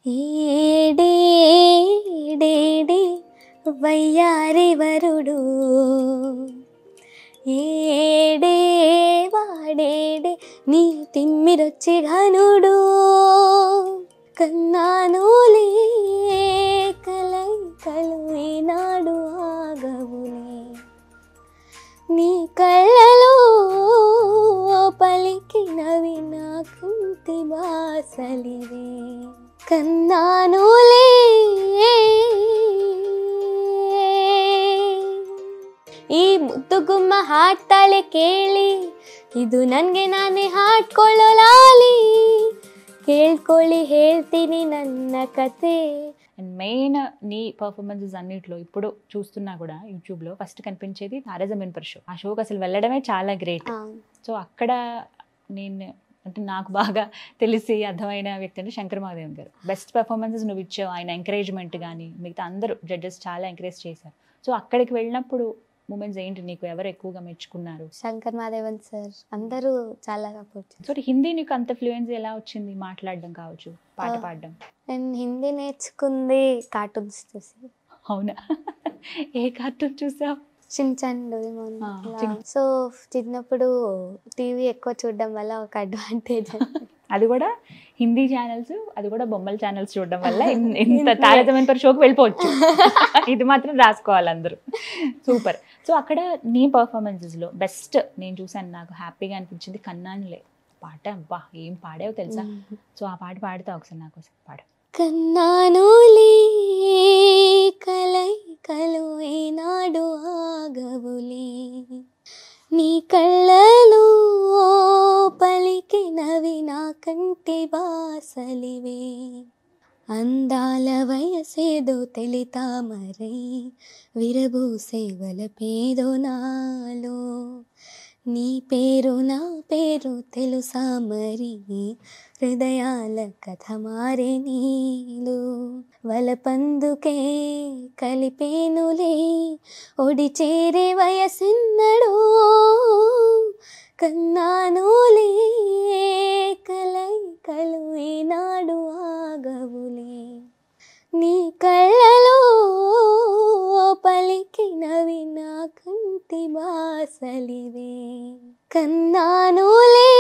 ఏడేడేడే వయ్యారి వరుడు ఏడే వాడేడే నీ తిమ్మిరొచ్చి ఘనుడు కన్నానులే కలై కలు ఈనాడు ఆగవులే నీ కళ్ళలో పలికినవి నా కుంతి బాసలివే కన్నానులే ಈ ಮುದ್ದುಗುಮ್ಮ ಹಾಡ್ತಾಳೆ ಕೇಳಿ ಇದು ನನಗೆ ನಾನೇ ಹಾಡ್ಕೊಳ್ಳಲಾಲಿ ಕೇಳ್ಕೊಳ್ಳಿ ಹೇಳ್ತೀನಿ ನನ್ನ ಕತೆ అండ్ మెయిన్ నీ పర్ఫార్మెన్సెస్ అన్నిట్లో ఇప్పుడు చూస్తున్నా కూడా యూట్యూబ్లో ఫస్ట్ కనిపించేది తారజమీన్ పర్ షో ఆ షోకి అసలు వెళ్ళడమే చాలా గ్రేట్ సో అక్కడ నేను అంటే నాకు బాగా తెలిసి అర్థమైన వ్యక్తి అంటే శంకర్ మహాదేవన్ గారు బెస్ట్ పెర్ఫార్మెన్సెస్ నువ్వు ఇచ్చావు ఆయన ఎంకరేజ్మెంట్ కానీ మిగతా అందరూ జడ్జెస్ చాలా ఎంకరేజ్ చేశారు సో అక్కడికి వెళ్ళినప్పుడు మూమెంట్స్ ఏంటి నీకు ఎవరు ఎక్కువగా మెచ్చుకున్నారు శంకర్ మాదేవన్ సార్ అందరూ చాలా సపోర్ట్ సో హిందీ నీకు అంత ఫ్లూయెన్సీ ఎలా వచ్చింది మాట్లాడడం కావచ్చు పాట ఆ. పాడడం నేను హిందీ నేర్చుకుంది కార్టూన్స్ చూసి అవునా ఏ కార్టూన్ చూసావు షించాన్ ఆ, చిన్- సో చిన్నప్పుడు టీవీ ఎక్కువ చూడడం వల్ల ఒక అడ్వాంటేజ్ అది కూడా హిందీ ఛానల్స్ అది కూడా బొమ్మల ఛానల్స్ చూడడం వల్ల ఇన్- ఇంత తారతమైన పరి షోకి వెళ్ళిపోవచ్చు ఇది మాత్రం రాసుకోవాలి అందరూ సూపర్ సో అక్కడ నీ పర్ఫార్మెన్సెస్లో బెస్ట్ నేను చూసాను నాకు హ్యాపీగా అనిపించింది కన్నానులే పాట అబ్బా ఏం పాడావు తెలుసా సో ఆ పాట పాడుతా ఒకసారి నాకు ఒకసారి పాడు కన్నానులే కలై కలు ఈనాడు ఆగవులే నీ కళ్ళలో పలికినవి నా కంటి బాసలివే అందాల వయసేదో తెలితా మరై విరబూసే వలపేదో నాలో నీ పేరు నా పేరు తెలుసా మరి హృదయాల కథ మారే నీలు వలపందుకే కలిపేనులే ఒడి చేరే వయసిన్నడు కన్నానులే కలై కలు ఈనాడు ఆగవులే నీ కళ్ళలో పలికినవి నా కంటి బాసలివే కన్నానులే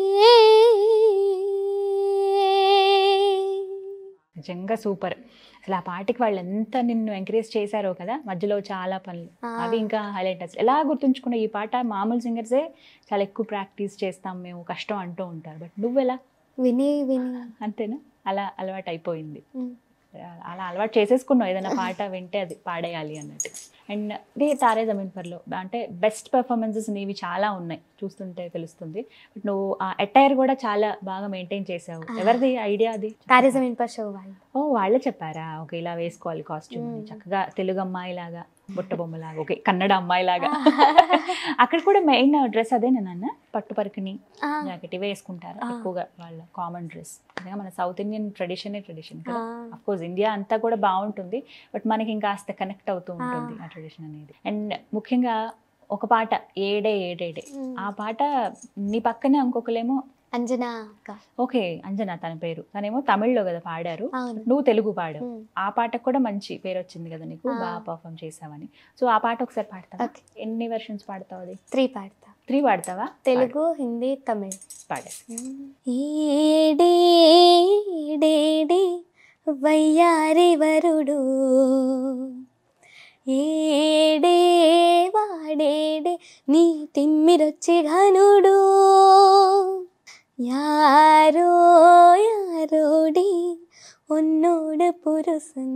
నిజంగా సూపర్ అసలు ఆ పాటకి వాళ్ళు ఎంత నిన్ను ఎంకరేజ్ చేశారో కదా మధ్యలో చాలా పనులు ఆ. అవి ఇంకా హైలైట్ అసలు ఎలా గుర్తుంచుకున్న ఈ పాట మామూలు సింగర్సే చాలా ఎక్కువ ప్రాక్టీస్ చేస్తాం మేము కష్టం అంటూ ఉంటారు బట్ నువ్వెలా విని విని అంతేనా అలా అలవాటు అయిపోయింది ఉమ్. అలా అలవాటు చేసేసుకున్నావు ఏదైనా పాట వింటే అది పాడేయాలి అన్నట్టు అండ్ ఇది తారే జమీన్ పర్లో అంటే బెస్ట్ పెర్ఫార్మెన్సెస్ నీవి చాలా ఉన్నాయి చూస్తుంటే తెలుస్తుంది బట్ నువ్వు ఆ అటైర్ కూడా చాలా బాగా మెయింటైన్ చేసావు ఎవరిది ఐడియా అది తారిజమీన్ పర్ షో వాళ్ళు ఓ వాళ్ళే చెప్పారా ఓకే ఇలా వేసుకోవాలి కాస్ట్యూమ్ మ్మ్. చక్కగా తెలుగు అమ్మాయిలాగా బుట్ట బొమ్మలాగా ఓకే కన్నడ అమ్మాయిలాగా అక్కడ కూడా మెయిన్ డ్రెస్ అదే నాన్న పట్టు పరికిణి ఆ, జాకెట్ ఇవే వేసుకుంటారు ఆ. ఎక్కువగా వాళ్ళ కామన్ డ్రెస్ నిజంగా మన సౌత్ ఇండియన్ ట్రెడిషనే ట్రెడిషన్ కదా ఆ. అఫ్ కోర్స్ ఇండియా అంతా కూడా బాగుంటుంది బట్ మనకి ఇంకా కాస్త కనెక్ట్ అవుతూ ఉంటుంది ఆ ట్రెడిషన్ అనేది అండ్ ముఖ్యంగా ఒక పాట ఏడే ఏడేడే ఉమ్. ఆ పాట నీ పక్కనే ఇంకొకలేమో అంజనా అక్క ఓకే అంజనా తన పేరు తనేమో తమిళ్లో కదా పాడారు అవును నువ్వు తెలుగు పాడావు ఉమ్. ఆ పాటకు కూడా మంచి పేరు వచ్చింది కదా నీకు ఆ. బాగా పర్ఫామ్ చేసావని సో ఆ పాట ఒకసారి పాడతావా ఓకే ఎన్ని వెర్షన్స్ పాడతావు అది త్రీ పాడతా త్రీ పాడతావా తెలుగు హిందీ తమిళ్ పాడేసి ఏడేడేడే వయ్యారి వరుడు ఏడే వాడేడే నీ తిమ్మిరొచ్చి ఘనుడు యారో యారోడి ഉന്നോട് പുരുഷൻ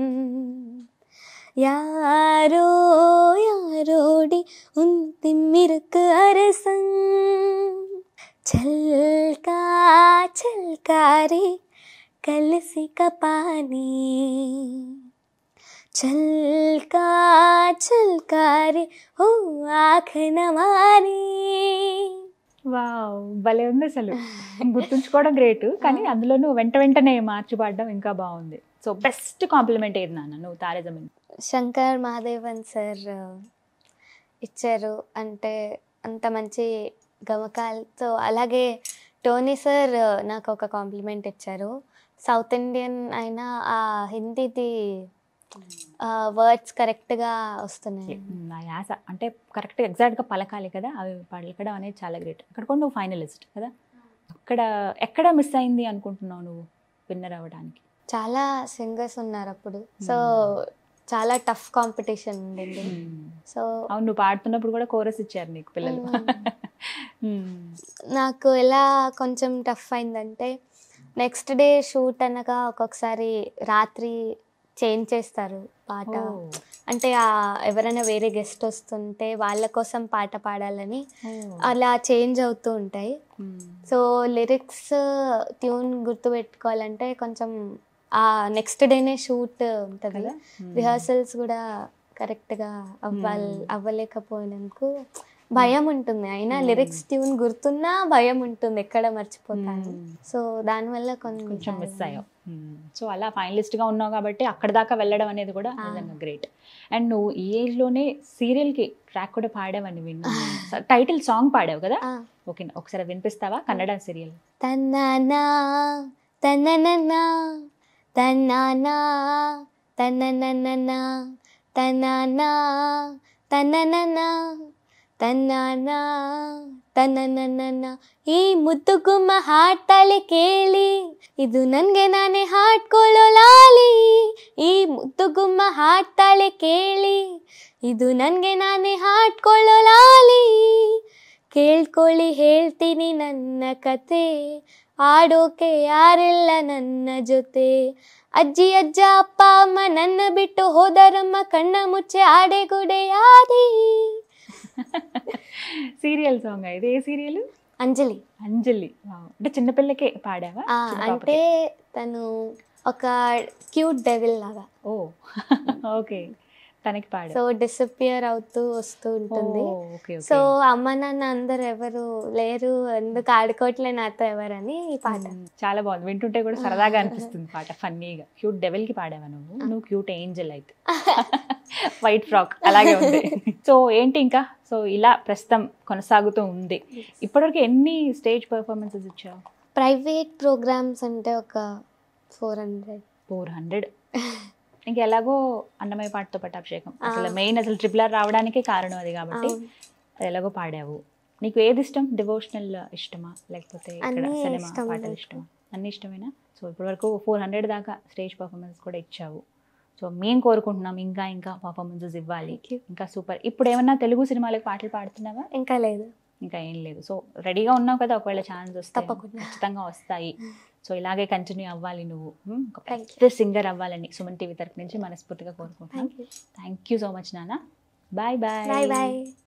யாரோ யாரோடி உன் திம்மிருக்கு அரசன் చల్కా చల్కారే కలసి కపాని చల్కా చల్కారే ఓ ఆఖన మారి వావ్ భలే ఉంది అసలు గుర్తుంచుకోవడం గ్రేట్ కానీ అందులోనూ వెంట వెంటనే మార్చి పాడడం ఇంకా బాగుంది సో బెస్ట్ కాంప్లిమెంట్ ఏది నాన్న నువ్వు తారే జమీన్ శంకర్ మహాదేవన్ సార్ ఇచ్చారు అంటే అంత మంచి గమకాలతో అలాగే టోనీ సార్ నాకు ఒక కాంప్లిమెంట్ ఇచ్చారు సౌత్ ఇండియన్ అయినా ఆ హిందీది వర్డ్స్ కరెక్ట్గా వస్తున్నాయి ఉమ్, ఆ యాస అంటే కరెక్ట్ ఎగ్జాక్ట్గా పలకాలి కదా అవి పలకడం అనేది చాలా గ్రేట్ అక్కడ కూడా నువ్వు ఫైనలిస్ట్ కదా అక్కడ ఎక్కడ మిస్ అయింది అనుకుంటున్నావు నువ్వు విన్నర్ అవ్వడానికి చాలా సింగర్స్ ఉన్నారు అప్పుడు సో చాలా టఫ్ కాంపిటీషన్ ఉండింది సో అవును నువ్వు పాడుతున్నప్పుడు కూడా కోరస్ ఇచ్చారు నీకు పిల్లలు ఉమ్. నాకు ఎలా కొంచెం టఫ్ అయిందంటే నెక్స్ట్ డే షూట్ అనగా ఒక్కొక్కసారి రాత్రి చేంజ్ చేస్తారు పాట ఓ. అంటే ఆ ఎవరైనా వేరే గెస్ట్ వస్తుంటే వాళ్ళ కోసం పాట పాడాలని ఓ. అలా చేంజ్ అవుతూ ఉంటాయి ఉమ్. సో లిరిక్స్ ట్యూన్ గుర్తుపెట్టుకోవాలంటే కొంచెం ఆ నెక్స్ట్ డేనే షూట్ ఉంటుంది కదా ఉమ్. రిహర్సల్స్ కూడా కరెక్ట్గా అవ్వాలి Hmm. అవ్వలేకపోయినందుకు భయం ఉంటుంది అయినా Hmm. లిరిక్స్ ట్యూన్ గుర్తున్నా భయం ఉంటుంది ఎక్కడ మర్చిపోతాను Hmm. సో దానివల్ల కొంచెం కొంచెం మిస్ అయ్యావు సో అలా ఫైనలిస్ట్ గా ఉన్నావు కాబట్టి అక్కడ దాకా వెళ్ళడం అనేది కూడా ఆ. నిజంగా గ్రేట్ అండ్ నువ్వు ఈ ఏజ్ లోనే సీరియల్ కి ట్రాక్ కూడా పాడావని విన్నా టైటిల్ సాంగ్ పాడావు కదా ఆ, ఓకే ఒకసారి వినిపిస్తావా కన్నడ సీరియల్ తన్ననా తన్ననన్నా తన్నానా తన్ననన్నా తన్నానా తన్ననన్నా ತನ್ನನ ತನ್ನನನ್ನ ಈ ಮುದ್ದು ಗುಮ್ಮ ಹಾಡ್ತಾಳೆ ಕೇಳಿ ಇದು ನನ್ಗೆ ನಾನೇ ಹಾಡ್ಕೊಳ್ಳೋ ಲಾಲಿ ಈ ಮುದ್ದು ಗುಮ್ಮ ಹಾಡ್ತಾಳೆ ಕೇಳಿ ಇದು ನನ್ಗೆ ನಾನೇ ಹಾಡ್ಕೊಳ್ಳೋ ಲಾಲಿ ಕೇಳ್ಕೊಳ್ಳಿ ಹೇಳ್ತೀನಿ ನನ್ನ ಕತೆ ಆಡೋಕೆ ಯಾರಿಲ್ಲ ನನ್ನ ಜೊತೆ ಅಜ್ಜಿ ಅಜ್ಜ ಅಪ್ಪ ಅಮ್ಮ ನನ್ನ ಬಿಟ್ಟು ಹೋದರಮ್ಮ ಕಣ್ಣ ಮುಚ್ಚೆ ಆಡೆ ಗುಡೆ ಯಾರಿ సీరియల్ సాంగ్ ఇది ఏ సీరియల్ అంజలి అంజలి Wow. అంటే చిన్నపిల్లకే పాడావా ఆ, చిన్న అంటే పాపకే? తను ఒక క్యూట్ డెవిల్ లాగా ఓ ఓకే తనకి పాడావు సో డిసపియర్ అవుతూ వస్తూ ఉంటుంది ఓ, ఓకే సో అమ్మ నాన్న అందరు ఎవరు లేరు ఎందుకు ఆడుకోవట్లే నాతో ఎవరని ఈ పాట మ్మ్. చాలా బాగుంది వింటుంటే కూడా సరదాగా అనిపిస్తుంది పాట ఫన్నీగా క్యూట్ డెవెల్ కి పాడావా నువ్వు నువ్వు క్యూట్ ఏంజల్ అయితే వైట్ ఫ్రాక్ అలాగే ఉంది సో ఏంటి ఇంకా సో ఇలా ప్రస్తుతం కొనసాగుతూ ఉంది ఇప్పటివరకు ఎన్ని స్టేజ్ పర్ఫార్మెన్సెస్ ఇచ్చావు ప్రైవేట్ ప్రోగ్రామ్స్ అంటే ఒక ఫోర్ హండ్రెడ్ ఫోర్ హండ్రెడ్ ఇంక ఎలాగో అన్నమయ్య పాటతో పట్టాభిషేకం ఆ. అసలు మెయిన్ అసలు ట్రిపుల్ ఆర్ రావడానికే కారణం అది కాబట్టి అది ఎలాగో పాడావు నీకు ఏది ఇష్టం డివోషనల్ ఇష్టమా లేకపోతే ఇక్కడ అన్నీ సినిమా ఇష్టం పాటలు నాకు. ఇష్టమా అన్ని ఇష్టమేనా సో ఇప్పటి వరకు ఫోర్ హండ్రెడ్ దాకా స్టేజ్ పర్ఫార్మెన్స్ కూడా ఇచ్చావు సో మేము కోరుకుంటున్నాం ఇంకా ఇంకా పర్ఫార్మెన్సెస్ ఇవ్వాలి Thank you. ఇంకా సూపర్ ఇప్పుడు ఏమన్నా తెలుగు సినిమాలకు పాటలు పాడుతున్నావా ఇంకా లేదు ఇంకా ఏం లేదు సో రెడీగా ఉన్నావు కదా ఒకవేళ ఛాన్స్ వస్తే తప్పకుండా. ఖచ్చితంగా వస్తాయి సో ఇలాగే కంటిన్యూ అవ్వాలి నువ్వు మ్మ్, ఒక Thank you. పెద్ద సింగర్ అవ్వాలని సుమన్ టీవీ తరపు నుంచి మనస్ఫూర్తిగా కోరుకుంటున్నాను thank you thank you so much నాన్న బాయ్ బాయ్ బాయ్ బాయ్